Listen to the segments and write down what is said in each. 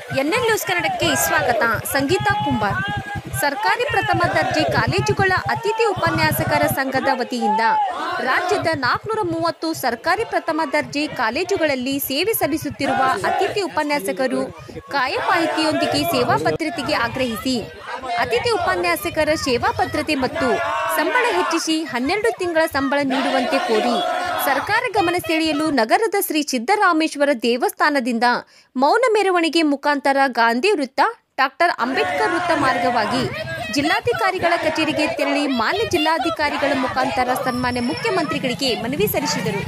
NL news ಕನ್ನಡಕ್ಕೆ ಸ್ವಾಗತ ಸಂಗೀತಾ ಕುಂಬಾರ್ ಸರ್ಕಾರಿ ಪ್ರಥಮ ದರ್ಜೆ ಕಾಲೇಜುಗಳ ಅತಿಥಿ ಉಪನ್ಯಾಸಕರ ಸಂಘದ ವತಿಯಿಂದ ರಾಜ್ಯದ ನಾಲ್ಕುನೂರ ಮೂವತ್ತು ಸರ್ಕಾರಿ ಪ್ರಥಮ ದರ್ಜೆ ಕಾಲೇಜುಗಳಲ್ಲಿ ಸೇವೆ ಸಲ್ಲಿಸುತ್ತಿರುವ ಅತಿಥಿ ಉಪನ್ಯಾಸಕರು ಕಾಯಮಾಹಿತಿಯೊಂದಿಗೆ ಸೇವಾ ಭದ್ರತೆಗೆ ಆಗ್ರಹಿಸಿ ಅತಿಥಿ ಉಪನ್ಯಾಸಕರ ಸೇವಾ ಭದ್ರತೆ ಮತ್ತು ಸಂಬಳ ಹೆಚ್ಚಿಸಿ ಹನ್ನೆರಡು ತಿಂಗಳ ಸಂಬಳ ನೀಡುವಂತೆ ಕೋರಿ ಸರ್ಕಾರ ಗಮನ ಸೆಳೆಯಲು ನಗರದ ಶ್ರೀ ಸಿದ್ದರಾಮೇಶ್ವರ ದೇವಸ್ಥಾನದಿಂದ ಮೌನ ಮೆರವಣಿಗೆ ಮುಖಾಂತರ ಗಾಂಧಿ ವೃತ್ತ ಡಾಕ್ಟರ್ ಅಂಬೇಡ್ಕರ್ ವೃತ್ತ ಮಾರ್ಗವಾಗಿ ಜಿಲ್ಲಾಧಿಕಾರಿಗಳ ಕಚೇರಿಗೆ ತೆರಳಿ ಮಾನ್ಯ ಜಿಲ್ಲಾಧಿಕಾರಿಗಳ ಮುಖಾಂತರ ಸನ್ಮಾನ್ಯ ಮುಖ್ಯಮಂತ್ರಿಗಳಿಗೆ ಮನವಿ ಸಲ್ಲಿಸಿದರು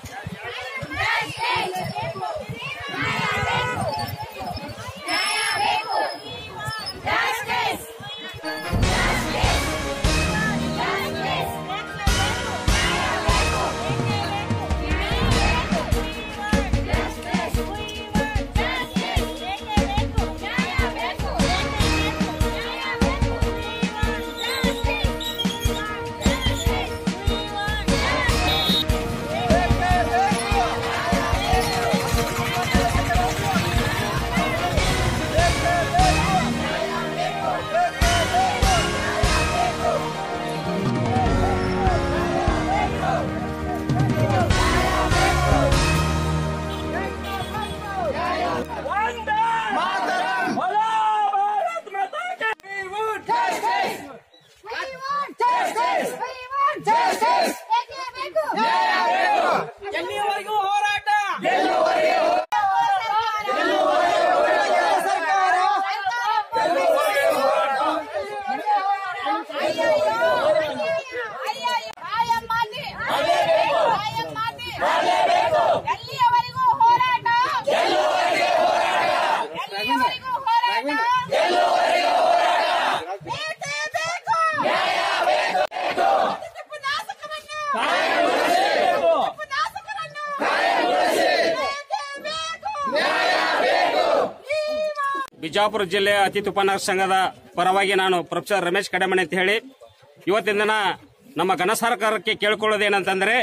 वंदे मातरम बोलो भारत माता की We would justice. We want justice. We want justice. ಏಕೆ ಬೇಕು? ಎಲ್ಲಿಯವರೆಗೂ ಹೋರಾಟ ಎಲ್ಲಿಯವರೆಗೂ ಹೋರಾಟ ಎಲ್ಲಿಯವರೆಗೂ ಹೋರಾಟ ಬೇಕೇ ಬೇಕು ಉಪನ್ಯಾಸಕರನ್ನು ಉಪನ್ಯಾಸಕರನ್ನು ಬೇಕೇ ಬೇಕು ಬಿಜಾಪುರ ಜಿಲ್ಲೆಯ ಅತಿಥಿ ಉಪನ್ಯಾಸ ಸಂಘದ ಪರವಾಗಿ ನಾನು ಪ್ರೊಫೆಸರ್ ರಮೇಶ್ ಕಡಮಣಿ ಅಂತ ಹೇಳಿ ಇವತ್ತಿನ ದಿನ ನಮ್ಮ ಘನ ಸರ್ಕಾರಕ್ಕೆ ಕೇಳಿಕೊಳ್ಳೋದೇನಂತಂದ್ರೆ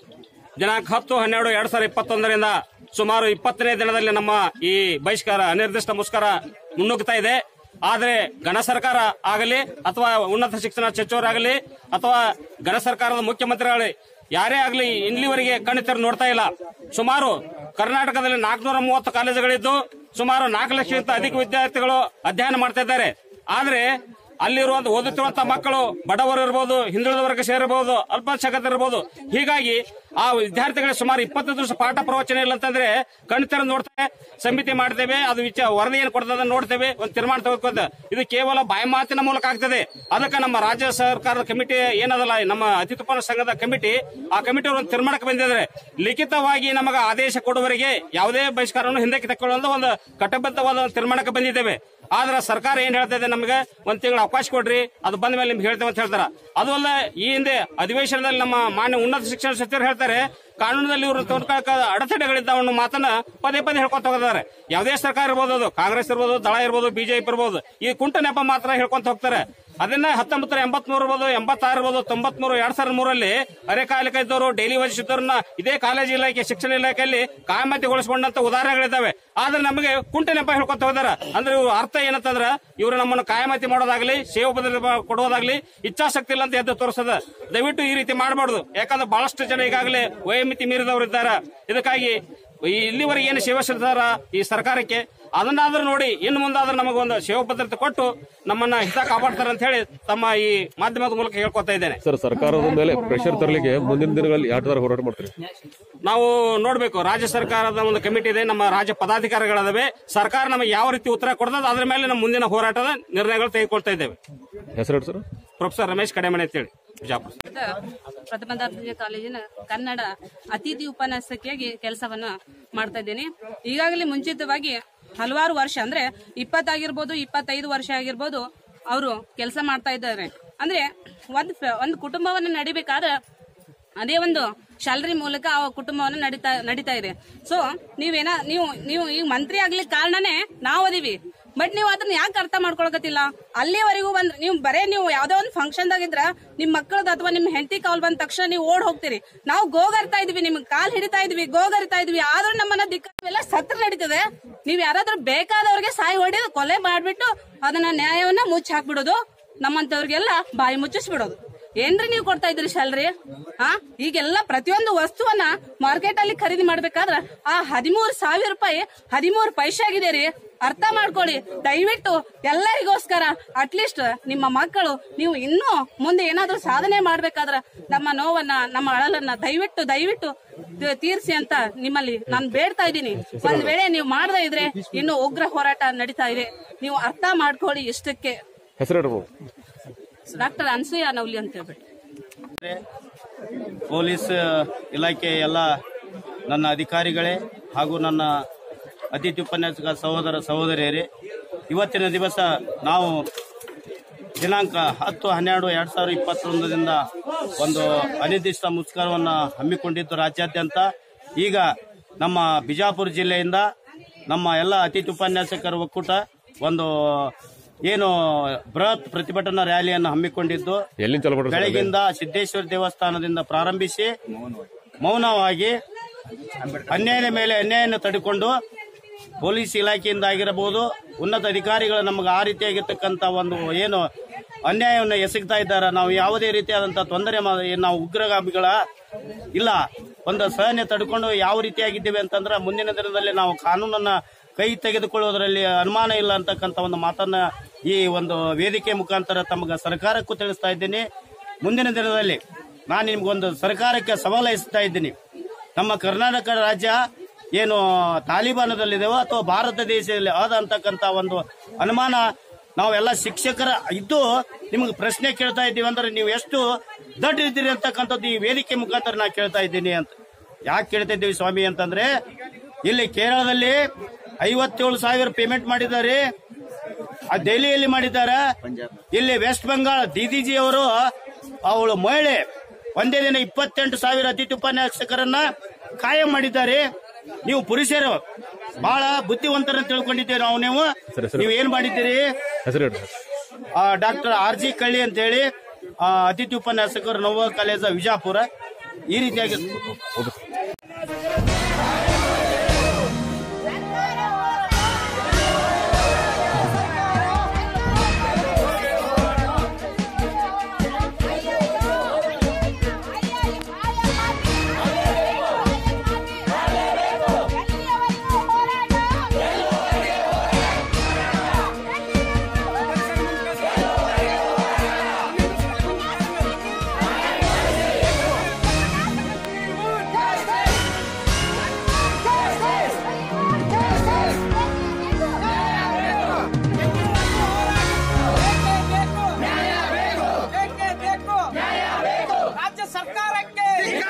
ದಿನಾಂಕ ಹತ್ತು ಹನ್ನೆರಡು ಎರಡ್ ಸಾವಿರದ ಇಪ್ಪತ್ತೊಂದರಿಂದ ಸುಮಾರು ಇಪ್ಪತ್ತನೇ ದಿನದಲ್ಲಿ ನಮ್ಮ ಈ ಬಹಿಷ್ಕಾರ ಅನಿರ್ದಿಷ್ಟ ಮುಷ್ಕರ ಮುನ್ನುಗ್ತಾ ಇದೆ ಆದರೆ ಘನ ಸರ್ಕಾರ ಆಗಲಿ ಅಥವಾ ಉನ್ನತ ಶಿಕ್ಷಣ ಸಚಿವರಾಗಲಿ ಅಥವಾ ಘನ ಸರ್ಕಾರದ ಮುಖ್ಯಮಂತ್ರಿಗಳು ಯಾರೇ ಆಗಲಿ ಇಲ್ಲಿವರೆಗೆ ಕಣ್ಣು ತೆರೆದು ನೋಡ್ತಾ ಇಲ್ಲ ಸುಮಾರು ಕರ್ನಾಟಕದಲ್ಲಿ ನಾಲ್ಕುನೂರ ಮೂವತ್ತು ಕಾಲೇಜುಗಳಿದ್ದು ಸುಮಾರು ನಾಲ್ಕು ಲಕ್ಷಕ್ಕಿಂತ ಅಧಿಕ ವಿದ್ಯಾರ್ಥಿಗಳು ಅಧ್ಯಯನ ಮಾಡ್ತಾ ಇದ್ದಾರೆ ಆದ್ರೆ ಅಲ್ಲಿರುವಂತ ಓದುತ್ತಿರುವಂತಹ ಮಕ್ಕಳು ಬಡವರು ಇರಬಹುದು ಹಿಂದುಳಿದ ವರ್ಗ ಸೇರಿರಬಹುದು ಅಲ್ಪಸಂಖ್ಯಾತರು ಇರಬಹುದು ಹೀಗಾಗಿ ಆ ವಿದ್ಯಾರ್ಥಿಗಳಿಗೆ ಸುಮಾರು ಇಪ್ಪತ್ತು ದಿವಸ ಪಾಠ ಪ್ರವಚನ ಇಲ್ಲ ಅಂತಂದ್ರೆ ಕಣ್ಣು ತೆರೆದು ನೋಡ್ತೇವೆ ಸಮಿತಿ ಮಾಡ್ತೇವೆ ಅದು ವಿಚ ವರದಿ ಏನು ಕೊಡ್ತದೆ ನೋಡ್ತೇವೆ ಒಂದು ತೀರ್ಮಾನ ತೆಗೆದುಕೊಂತ ಇದು ಕೇವಲ ಬಾಯಿ ಮಾತಿನ ಮೂಲಕ ಆಗ್ತದೆ ಅದಕ್ಕೆ ನಮ್ಮ ರಾಜ್ಯ ಸರ್ಕಾರದ ಕಮಿಟಿ ಏನದಲ್ಲ ನಮ್ಮ ಅತಿಥಿ ಸಂಘದ ಕಮಿಟಿ ಆ ಕಮಿಟಿ ಒಂದು ತೀರ್ಮಾನಕ್ಕೆ ಬಂದಿದ್ದಾರೆ ಲಿಖಿತವಾಗಿ ನಮಗೆ ಆದೇಶ ಕೊಡುವವರೆಗೆ ಯಾವುದೇ ಬಹಿಷ್ಕಾರವನ್ನು ಹಿಂದಕ್ಕೆ ತಕ್ಕೊಳ್ಳುವಂತ ಒಂದು ಕಟ್ಟಬದ್ಧವಾದ ಒಂದು ತೀರ್ಮಾನಕ್ಕೆ ಬಂದಿದ್ದೇವೆ ಆದ್ರೆ ಸರ್ಕಾರ ಏನ್ ಹೇಳ್ತಾ ಇದೆ ನಮಗೆ ಒಂದ್ ತಿಂಗಳು ಅವಕಾಶ ಕೊಡ್ರಿ ಅದು ಬಂದ ಮೇಲೆ ನಿಮ್ಗೆ ಹೇಳ್ತೇವೆ ಅಂತ ಹೇಳ್ತಾರ ಅದು ಅಲ್ಲ ಈ ಹಿಂದೆ ಅಧಿವೇಶನದಲ್ಲಿ ನಮ್ಮ ಮಾನ್ಯ ಉನ್ನತ ಶಿಕ್ಷಣ ಸಚಿವರು ಹೇಳ್ತಾರೆ ಕಾನೂನಿನಲ್ಲಿ ಇವರು ತೋರ್ಕೊಳ್ಳಕ ಅಡೆತಡೆಗಳಿದ್ದಾವ ಅನ್ನೋ ಮಾತನ್ನ ಪದೇ ಪದೇ ಹೇಳ್ಕೊಂತ ಹೋಗಿದ್ದಾರೆ ಯಾವುದೇ ಸರ್ಕಾರ ಇರ್ಬೋದು ಅದು ಕಾಂಗ್ರೆಸ್ ಇರ್ಬೋದು ದಳ ಇರ್ಬೋದು ಬಿಜೆಪಿ ಇರ್ಬೋದು ಈ ಕುಂಟ ನೆಪ ಮಾತ್ರ ಹೇಳ್ಕೊಂತ ಹೋಗ್ತಾರೆ ಅದನ್ನ ಹತ್ತೊಂಬತ್ತರ ಎಂಬತ್ಮೂರು ಇರ್ಬೋದು ಎಂಬತ್ತಾರು ಇರ್ಬೋದು ತೊಂಬತ್ಮೂರು ಎರಡ್ ಸಾವಿರದ ಮೂರಲ್ಲಿ ಅರೆಕಾಲಿಕ ಇದ್ದವರು ಡೈಲಿ ವೇಜ್ ಇದ್ದವ್ರನ್ನ ಇದೇ ಕಾಲೇಜ್ ಇಲಾಖೆ ಶಿಕ್ಷಣ ಇಲಾಖೆಯಲ್ಲಿ ಕಾಯಮತಿಗೊಳಿಸಿಕೊಂಡಂತ ಉದಾಹರಣೆಗಳಿದ್ದಾವೆ ಆದ್ರೆ ನಮಗೆ ಕುಂಟ ನೆಪ ಹೇಳ್ಕೊಂತ ಹೋದಾರ ಅಂದ್ರೆ ಇವ್ರ ಅರ್ಥ ಏನಂತಂದ್ರ ಇವರು ನಮ್ಮನ್ನು ಕಾಯಮತಿ ಮಾಡೋದಾಗ್ಲಿ ಸೇವೆ ಬದಲಿ ಕೊಡೋದಾಗ್ಲಿ ಇಚ್ಛಾಶಕ್ತಿ ಇಲ್ಲ ಅಂತ ಎದ್ದು ತೋರಿಸದ ದಯವಿಟ್ಟು ಈ ರೀತಿ ಮಾಡಬಾರ್ದು ಯಾಕಂದ್ರೆ ಬಹಳಷ್ಟು ಜನ ಈಗಾಗಲೇ ವಯೋಮಿತಿ ಮೀರಿದವರು ಇದ್ದಾರೆ ಇದಕ್ಕಾಗಿ ಈ ಇಲ್ಲಿವರೆಗೆ ಏನು ಸೇವೆ ಸಲ್ಲಿಸಿದಾರ ಈ ಸರ್ಕಾರಕ್ಕೆ ಅದನ್ನಾದ್ರೂ ನೋಡಿ ಇನ್ನು ಮುಂದಾದ್ರೂ ನಮಗೊಂದು ಸೇವಾ ಭದ್ರತೆ ಕೊಟ್ಟು ನಮ್ಮನ್ನ ಹಿತ ಕಾಪಾಡ್ತಾರೆ ಅಂತ ಹೇಳಿ ತಮ್ಮ ಈ ಮಾಧ್ಯಮದ ಮೂಲಕ ಹೇಳ್ಕೊತಾ ಇದ್ದೇನೆ ಸರ್ ಸರ್ಕಾರದ ಮೇಲೆ ಪ್ರೆಷರ್ ತರಲಿಕ್ಕೆ ಮುಂದಿನ ದಿನಗಳಲ್ಲಿ ಯಾವ ತರ ಹೋರಾಟ ಮಾಡ್ತೀರಿ ನಾವು ನೋಡ್ಬೇಕು ರಾಜ್ಯ ಸರ್ಕಾರದ ಒಂದು ಕಮಿಟಿ ಇದೆ ನಮ್ಮ ರಾಜ್ಯ ಪದಾಧಿಕಾರಿಗಳದಾವೆ ಸರ್ಕಾರ ನಮಗೆ ಯಾವ ರೀತಿ ಉತ್ತರ ಕೊಡ್ತದೆ ಅದ್ರ ಮೇಲೆ ನಮ್ಮ ಮುಂದಿನ ಹೋರಾಟದ ನಿರ್ಣಯಗಳು ತೆಗೆದುಕೊಳ್ತಾ ಇದ್ದೇವೆ ಹೆಸರು ಸರ್ ಪ್ರೊಫೆಸರ್ ರಮೇಶ್ ಕಡೆಮಣಿ ಅಂತೇಳಿ ಬಿಜಾಪುರ ಪ್ರಥಮ ದರ್ಜೆ ಕಾಲೇಜಿನ ಕನ್ನಡ ಅತಿಥಿ ಉಪನ್ಯಾಸಕಿಯಾಗಿ ಕೆಲಸವನ್ನ ಮಾಡ್ತಾ ಇದ್ದೇನೆ ಈಗಾಗಲೇ ಮುಂಚಿತವಾಗಿ ಹಲವಾರು ವರ್ಷ ಅಂದ್ರೆ ಇಪ್ಪತ್ತಾಗಿರ್ಬೋದು ಇಪ್ಪತ್ತೈದು ವರ್ಷ ಆಗಿರ್ಬೋದು ಅವರು ಕೆಲಸ ಮಾಡ್ತಾ ಇದ್ದಾರೆ ಅಂದ್ರೆ ಒಂದ್ ಫ- ಒಂದ್ ಕುಟುಂಬವನ್ನ ನಡಿಬೇಕಾದ್ರೆ ಅದೇ ಒಂದು ಶಾಲರಿ ಮೂಲಕ ಆ ಕುಟುಂಬವನ್ನು ನಡೀತಾ ನಡೀತಾ ಇದೆ ಸೊ ನೀವೇನ ನೀವು ನೀವು ಈಗ ಮಂತ್ರಿ ಆಗ್ಲಿಕ್ಕೆ ಕಾರಣನೇ ನಾವು ಅದೀವಿ ಬಟ್ ನೀವು ಅದನ್ನ ಯಾಕೆ ಅರ್ಥ ಮಾಡ್ಕೊಳಕತ್ತಿಲ್ಲ ಅಲ್ಲಿವರೆಗೂ ಬಂದ್ರೆ ನೀವು ಬರೇ ನೀವು ಯಾವ್ದೋ ಒಂದು ಫಂಕ್ಷನ್ ದಾಗಿದ್ರ ನಿಮ್ ಮಕ್ಕಳದ ಅಥವಾ ನಿಮ್ ಹೆಂಡತಿ ಕಾಲ್ ಬಂದ ತಕ್ಷಣ ನೀವು ಓಡ್ ಹೋಗ್ತೀರಿ ನಾವು ಗೋಗರ್ತಾ ಇದ್ವಿ ನಿಮ್ ಕಾಲ್ ಹಿಡಿತಾ ಇದ್ವಿ ಗೋಗರಿತಾ ಇದ್ವಿ ಆದ್ರೂ ನಮ್ಮನ್ನ ದಿಕ್ಕ ಎಲ್ಲ ಸತ್ರ ನಡೀತದೆ ನೀವ್ ಯಾರಾದ್ರೂ ಬೇಕಾದವ್ರಿಗೆ ಸಾಯಿ ಹೊಡೆದು ಕೊಲೆ ಮಾಡ್ಬಿಟ್ಟು ಅದನ್ನ ನ್ಯಾಯವನ್ನ ಮುಚ್ಚಿ ಹಾಕ್ಬಿಡೋದು ನಮ್ಮಂತವ್ರಿಗೆಲ್ಲ ಬಾಯಿ ಮುಚ್ಚಿಸ್ಬಿಡೋದು ಏನ್ರಿ ನೀವು ಕೊಡ್ತಾ ಇದ್ರಿ ಸ್ಯಾಲ್ರಿ ಹಾ ಈಗೆಲ್ಲ ಪ್ರತಿಯೊಂದು ವಸ್ತುವನ್ನ ಮಾರ್ಕೆಟ್ ಅಲ್ಲಿ ಖರೀದಿ ಮಾಡ್ಬೇಕಾದ್ರ ಆ ಹದಿಮೂರು ಸಾವಿರ ರೂಪಾಯಿ ಹದಿಮೂರು ಪೈಸೆ ಆಗಿದೆ ರೀ ಅರ್ಥ ಮಾಡ್ಕೊಳ್ಳಿ ದಯವಿಟ್ಟು ಎಲ್ಲರಿಗೋಸ್ಕರ ಅಟ್ಲೀಸ್ಟ್ ನಿಮ್ಮ ಮಕ್ಕಳು ನೀವು ಇನ್ನೂ ಮುಂದೆ ಏನಾದ್ರೂ ಸಾಧನೆ ಮಾಡ್ಬೇಕಾದ್ರ ನಮ್ಮ ನೋವನ್ನ ನಮ್ಮ ಅಳಲನ್ನ ದಯವಿಟ್ಟು ದಯವಿಟ್ಟು ತ- ತೀರ್ಸಿ ಅಂತ ನಿಮ್ಮಲ್ಲಿ ನಾನು ಬೇಡ್ತಾ ಇದ್ದೀನಿ ಒಂದ್ ವೇಳೆ ನೀವು ಮಾಡದೇ ಇದ್ರೆ ಇನ್ನು ಉಗ್ರ ಹೋರಾಟ ನಡೀತಾ ಇದೆ ನೀವು ಅರ್ಥ ಮಾಡ್ಕೊಳ್ಳಿ ಇಷ್ಟಕ್ಕೆ ಹೆಸರು ಹೇಳ್ಬೋದು ಡಾಕ್ಟರ್ ಅನ್ಸೂಯ ನವ್ಲಿ ಅಂತ ಹೇಳ್ಬಿಟ್ಟು ಪೊಲೀಸ್ ಇಲಾಖೆ ಎಲ್ಲ ನನ್ನ ಅಧಿಕಾರಿಗಳೇ ಹಾಗೂ ನನ್ನ ಅತಿಥಿ ಉಪನ್ಯಾಸಕ ಸಹೋದರ ಸಹೋದರಿಯರೇ ಇವತ್ತಿನ ದಿವಸ ನಾವು ದಿನಾಂಕ ಹತ್ತು ಹನ್ನೆರಡು ಎರಡ್ ಸಾವಿರದ ಇಪ್ಪತ್ತೊಂದರಿಂದ ಒಂದು ಅನಿರ್ದಿಷ್ಟ ಮುಷ್ಕರವನ್ನು ಹಮ್ಮಿಕೊಂಡಿದ್ದು ರಾಜ್ಯಾದ್ಯಂತ ಈಗ ನಮ್ಮ ಬಿಜಾಪುರ ಜಿಲ್ಲೆಯಿಂದ ನಮ್ಮ ಎಲ್ಲ ಅತಿಥಿ ಉಪನ್ಯಾಸಕರ ಒಕ್ಕೂಟ ಒಂದು ಏನು ಬೃಹತ್ ಪ್ರತಿಭಟನಾ ರ್ಯಾಲಿಯನ್ನು ಹಮ್ಮಿಕೊಂಡಿದ್ದು ಎಲ್ಲಿಂದ ಚಾಲು ಮಾಡ್ರಿ ಸರ್? ಬೆಳಗಿಂದ ಸಿದ್ದೇಶ್ವರ ದೇವಸ್ಥಾನದಿಂದ ಪ್ರಾರಂಭಿಸಿ ಮೌನವಾಗಿ ಅನ್ಯಾಯದ ಮೇಲೆ ಅನ್ಯಾಯನ ತಡೆಕೊಂಡು ಪೊಲೀಸ್ ಇಲಾಖೆಯಿಂದ ಆಗಿರಬಹುದು ಉನ್ನತ ಅಧಿಕಾರಿಗಳು ನಮಗೆ ಆ ರೀತಿಯಾಗಿರ್ತಕ್ಕಂಥ ಒಂದು ಏನು ಅನ್ಯಾಯವನ್ನು ಎಸಗ್ತಾ ಇದ್ದಾರೆ ನಾವು ಯಾವುದೇ ರೀತಿಯಾದಂತಹ ತೊಂದರೆ ಮಾ- ಏನ್ ನಾವು ಉಗ್ರಗಾಮಿಗಳ ಇಲ್ಲ ಒಂದು ಸಹನೆ ತಡ್ಕೊಂಡು ಯಾವ ರೀತಿಯಾಗಿದ್ದೇವೆ ಅಂತಂದ್ರೆ ಮುಂದಿನ ದಿನದಲ್ಲಿ ನಾವು ಕಾನೂನನ್ನ ಕೈ ತೆಗೆದುಕೊಳ್ಳುವುದರಲ್ಲಿ ಅನುಮಾನ ಇಲ್ಲ ಅಂತಕ್ಕಂಥ ಒಂದು ಮಾತನ್ನ ಈ ಒಂದು ವೇದಿಕೆ ಮುಖಾಂತರ ತಮಗೆ ಸರ್ಕಾರಕ್ಕೂ ತಿಳಿಸ್ತಾ ಇದ್ದೀನಿ ಮುಂದಿನ ದಿನದಲ್ಲಿ ನಾನು ನಿಮ್ಗೊಂದು ಸರ್ಕಾರಕ್ಕೆ ಸವಾಲು ಎಸ್ತಾ ಇದ್ದೀನಿ ನಮ್ಮ ಕರ್ನಾಟಕ ರಾಜ್ಯ ಏನು ತಾಲಿಬಾನದಲ್ಲಿದೆವೋ ಅಥವಾ ಭಾರತ ದೇಶದಲ್ಲಿ ಅದ ಅಂತಕ್ಕಂಥ ಒಂದು ಅನುಮಾನ ನಾವೆಲ್ಲ ಶಿಕ್ಷಕರ ಇದ್ದು ನಿಮಗೆ ಪ್ರಶ್ನೆ ಕೇಳ್ತಾ ಇದ್ದೀವಿ ಅಂದ್ರೆ ನೀವು ಎಷ್ಟು ದೊಡ್ಡ ಇದ್ದೀರಿ ಅಂತಕ್ಕಂಥದ್ದು ಈ ವೇದಿಕೆ ಮುಖಾಂತರ ನಾ ಕೇಳ್ತಾ ಇದ್ದೀನಿ ಅಂತ ಯಾಕೆ ಕೇಳ್ತಾ ಇದ್ದೀವಿ ಸ್ವಾಮಿ ಅಂತಂದ್ರೆ ಇಲ್ಲಿ ಕೇರಳದಲ್ಲಿ ಐವತ್ತೇಳು ಸಾವಿರ ಪೇಮೆಂಟ್ ಮಾಡಿದ್ದಾರೆ ಆ ದೆಹಲಿಯಲ್ಲಿ ಮಾಡಿದ್ದಾರೆ ಇಲ್ಲಿ ವೆಸ್ಟ್ ಬೆಂಗಾಲ್ ದಿದಿಜಿ ಅವರು ಅವಳು ಮಹಿಳೆ ಒಂದೇ ದಿನ ಇಪ್ಪತ್ತೆಂಟು ಸಾವಿರ ಅತಿಥಿ ಉಪನ್ಯಾಸಕರನ್ನ ಕಾಯಂ ಮಾಡಿದ್ದಾರೆ ನೀವು ಪುರುಷರು ಬಹಳ ಬುದ್ಧಿವಂತರ ತಿಳ್ಕೊಂಡಿದ್ದೀರಿ ನಾವು ನೀವು ಸರಿ, ಸರಿ. ನೀವು ಏನ್ ಮಾಡಿದ್ದೀರಿ ಹೆಸರು ಹೇಳ್ರಿ ಡಾಕ್ಟರ್ ಆರ್ ಜಿ ಕಳ್ಳಿ ಅಂತ ಹೇಳಿ ಆ, ಅತಿಥಿ ಉಪನ್ಯಾಸಕರು ನವ ಕಾಲೇಜ ವಿಜಾಪುರ ಈ ರೀತಿಯಾಗಿ ರಾಜ್ಯ ಸರ್ಕಾರಕ್ಕೆ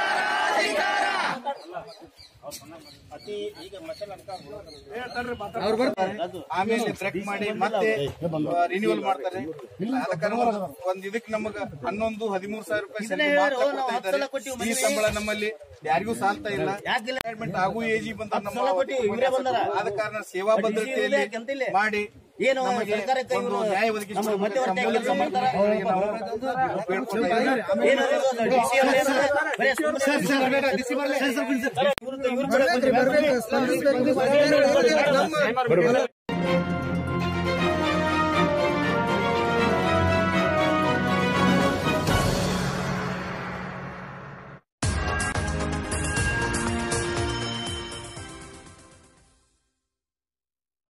ಆಮೇಲೆ ಬ್ರೇಕ್ ಮಾಡಿ ಮತ್ತೆ ರಿನ್ಯೂವಲ್ ಮಾಡ್ತಾರೆ ಅದ ಕಾರಣ ಒಂದ್- ಒಂದ್ ಇದಕ್ ನಮಗ ಹನ್ನೊಂದು ಹದಿಮೂರು ಸಾವಿರ ರೂಪಾಯಿ salary ಮಾತ್ರ ಕೊಡ್ತಾ ಇದ್ದಾರೆ. ಈ ಸಂಬಳ ನಮ್ಮಲ್ಲಿ ಯಾರಿಗೂ ಸಾಲ್ತಾ ಇಲ್ಲ ರಿಟೈರ್ಮೆಂಟ್ ಆಗು ಏಜಿ ಬಂದ ನಮ್ಮ ಆದ ಕಾರಣ ಸೇವಾ ಭದ್ರತೆಯಲ್ಲಿ ಮಾಡಿ ನಮಗೆ ಒಂದು ನ್ಯಾಯ ಒದಗಿಸಿಕೊಡ್ಬೇಕು ಅಂತ ಮೂಲಕ ನಾವು ಬೇಡ್ಕೊಳ್ತಾ ಇದ್ದೀವಿ.